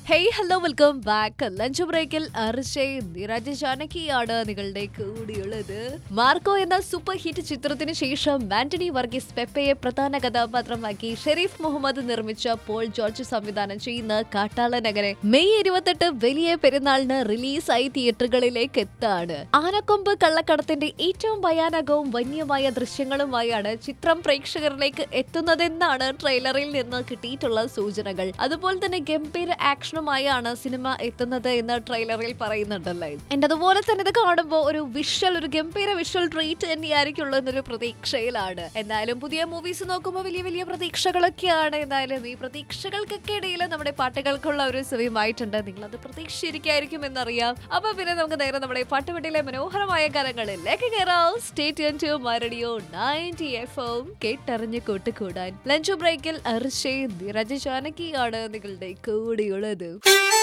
hey hello welcome back lunch ബ്രേക്കിൽ അർഷയ് നിരജ ജാനകിയാണ് നിങ്ങളുടെ കൂടിയുള്ളത് മാർക്കോ എന്ന സൂപ്പർ ഹിറ്റ് ചിത്രത്തിന് ശേഷം ആന്റണി വർഗീസ് പെപ്പയെ പ്രധാന കഥാപാത്രമാക്കി ഷെരീഫ് മുഹമ്മദ് നിർമ്മിച്ച പോൾ ജോർജ് സംവിധാനം ചെയ്യുന്ന കാട്ടാള നഗരെ മെയ് ഇരുപത്തെട്ട് വലിയ പെരുന്നാളിന് റിലീസായി തിയേറ്ററുകളിലേക്ക് എത്താണ് ആനക്കൊമ്പ് കള്ളക്കടത്തിന്റെ ഏറ്റവും ഭയാനകവും വന്യമായ ദൃശ്യങ്ങളുമായാണ് ചിത്രം പ്രേക്ഷകരിലേക്ക് എത്തുന്നതെന്നാണ് ട്രെയിലറിൽ നിന്ന് കിട്ടിയിട്ടുള്ള സൂചനകൾ അതുപോലെ തന്നെ ഗംഭീര ആക്ഷനുമായാണ് സിനിമ എത്തുന്നത് എന്ന് ട്രെയിലറിൽ പറയുന്നുണ്ടല്ലേ എന്റെ അതുപോലെ തന്നെ ഇത് കാണുമ്പോൾ ഒരു വിഷ്വൽ ഒരു ഗംഭീര വിഷ്വൽ ട്രീറ്റ് തന്നെയായിരിക്കും ഉള്ളതെന്നൊരു പ്രതീക്ഷയിലാണ് എന്തായാലും പുതിയ മൂവീസ് നോക്കുമ്പോൾ വലിയ വലിയ പ്രതീക്ഷകളൊക്കെയാണ് എന്തായാലും ഈ പ്രതീക്ഷകൾക്കൊക്കെ ഇടയിൽ നമ്മുടെ പാട്ടുകൾക്കുള്ള ഒരു സമയമായിട്ടുണ്ട് നിങ്ങൾ അത് പ്രതീക്ഷിച്ചിരിക്കായിരിക്കും എന്നറിയാം അപ്പൊ പിന്നെ നമുക്ക് നേരെ നമ്മുടെ പാട്ടുപെട്ടിയിലെ മനോഹരമായ ഗാനങ്ങളിലേക്ക് കയറാം സ്റ്റേറ്റ് ടു മരടിയോ നയൻറ്റി എഫ് എം കേട്ടറിഞ്ഞ് കൂട്ടുകൂടാൻ ലഞ്ച് ബ്രേക്കിൽ അർഷേ നിരജ ജാനകിയാണ് നിങ്ങളുടെ കൂടെയുള്ളത്